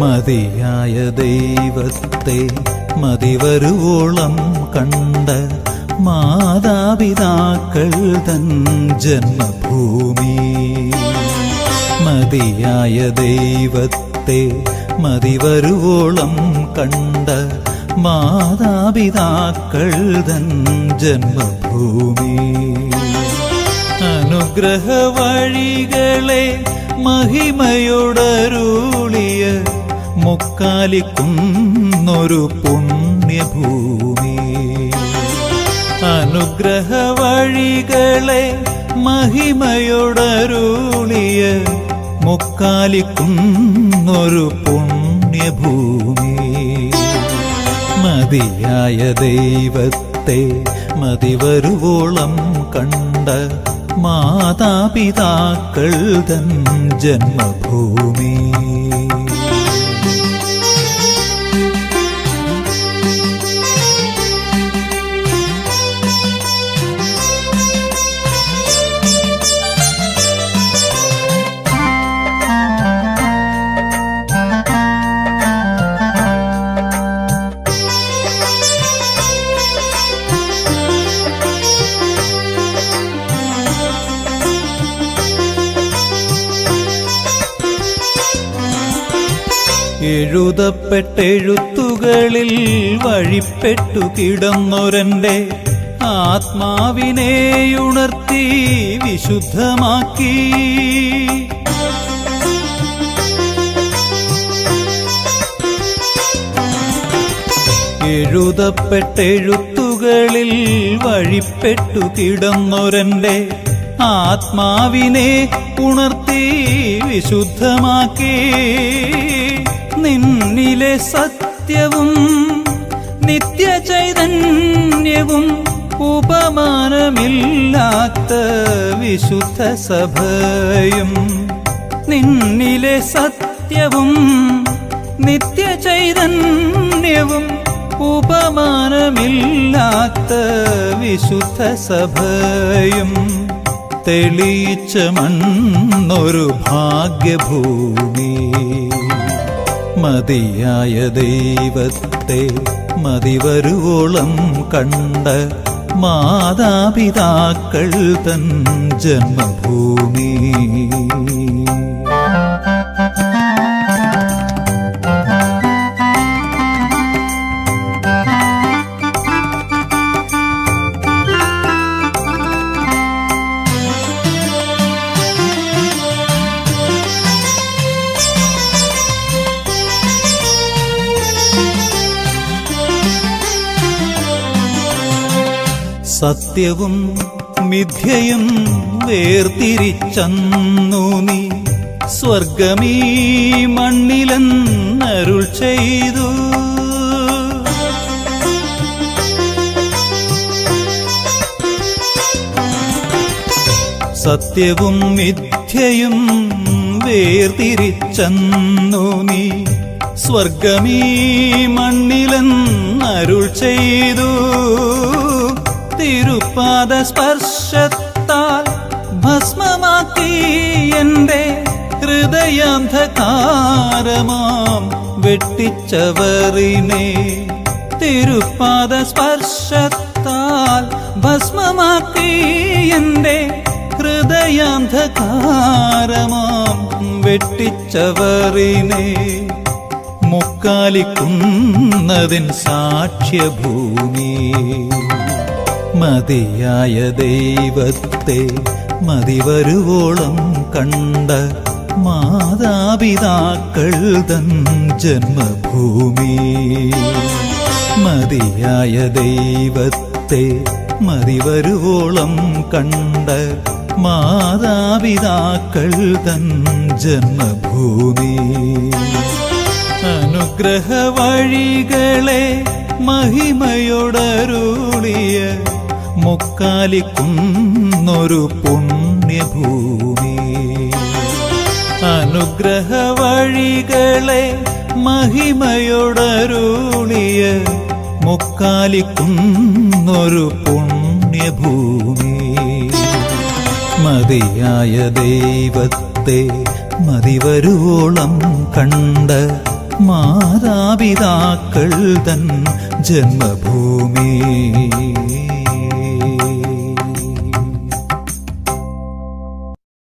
മതിയായ ദൈവത്തെ മതിവരുവോളം കണ്ട മാതാപിതാക്കൾ തൻ ജന്മഭൂമി മതിയായ ദൈവത്തെ മതിവരുവോളം കണ്ട മാതാപിതാക്കൾ തൻ ജന്മഭൂമി അനുഗ്രഹ വഴികളെ മഹിമയോടരുളിയ മുക്കാലിക്കുന്നൊരു പുണ്യഭൂമി അനുഗ്രഹ വഴികളെ മഹിമയോടരുളിയ മുക്കാലിക്കുന്നൊരു പുണ്യഭൂമി മതിയായ ദൈവത്തെ മതിവരുവോളം കണ്ട മാതാപിതാക്കൾ തൻ ജന്മഭൂമി എഴുതപ്പെട്ടെഴുത്തുകളിൽ വഴിപ്പെട്ടു കിടന്നൊരന്റെ ആത്മാവിനെ ഉണർത്തി വിശുദ്ധമാക്കി എഴുതപ്പെട്ടെഴുത്തുകളിൽ വഴിപ്പെട്ടു കിടന്നൊരന്റെ ആത്മാവിനെ ഉണർത്തി വിശുദ്ധമാക്കി നിന്നിലെ സത്യവും നിത്യചൈതന്യവും ഉപമാനമില്ലാത്ത വിശുദ്ധ സഭയും നിന്നിലെ സത്യവും നിത്യചൈതന്യവും ഉപമാനമില്ലാത്ത വിശുദ്ധ സഭയും തെളിയിച്ച മണ്ണൊരു ഭാഗ്യഭൂമി മതിയായ ദൈവത്തെ മതിവരുവോളം കണ്ട മാതാപിതാക്കൾ തൻ ജന്മഭൂമി സത്യവും മിഥ്യയും വേർതിരിച്ചന്നു നീ സ്വർഗമീ മണ്ണിലെന്നരുൾ ചെയ്തു സത്യവും മിഥ്യയും വേർതിരിച്ചന്നു നീ സ്വർഗമീ മണ്ണിലെന്നരുൾ ചെയ്തു തിരുപാദ സ്പർശത്താൽ ഭസ്മമാക്കി എന്റെ ഹൃദയാന്ധകാരമാം വെട്ടിച്ചവറിനെ തിരുപാദ സ്പർശത്താൽ ഭസ്മമാക്കി എന്റെ ഹൃദയാന്ധകാരമാം വെട്ടിച്ചവറിനെ മുക്കാലിക്കുന്നതിൻ സാക്ഷ്യഭൂമി മതിയായ ദൈവത്തെ മതിവരുവോളം കണ്ട മാതാപിതാക്കൾ തൻ ജന്മഭൂമി മതിയായ ദൈവത്തെ മതിവരുവോളം കണ്ട മാതാപിതാക്കൾ തൻ ജന്മഭൂമി അനുഗ്രഹ വഴികളെ മഹിമയോടരുളിയ മുക്കാലിക്കുന്നൊരു പുണ്യഭൂമി അനുഗ്രഹ വഴികളെ മഹിമയോടരുളിയ മുക്കാലിക്കുന്നൊരു പുണ്യഭൂമി മതിയായ ദൈവത്തെ മതിവരുവോളം കണ്ട മാതാപിതാക്കൾ തൻ ജന്മഭൂമി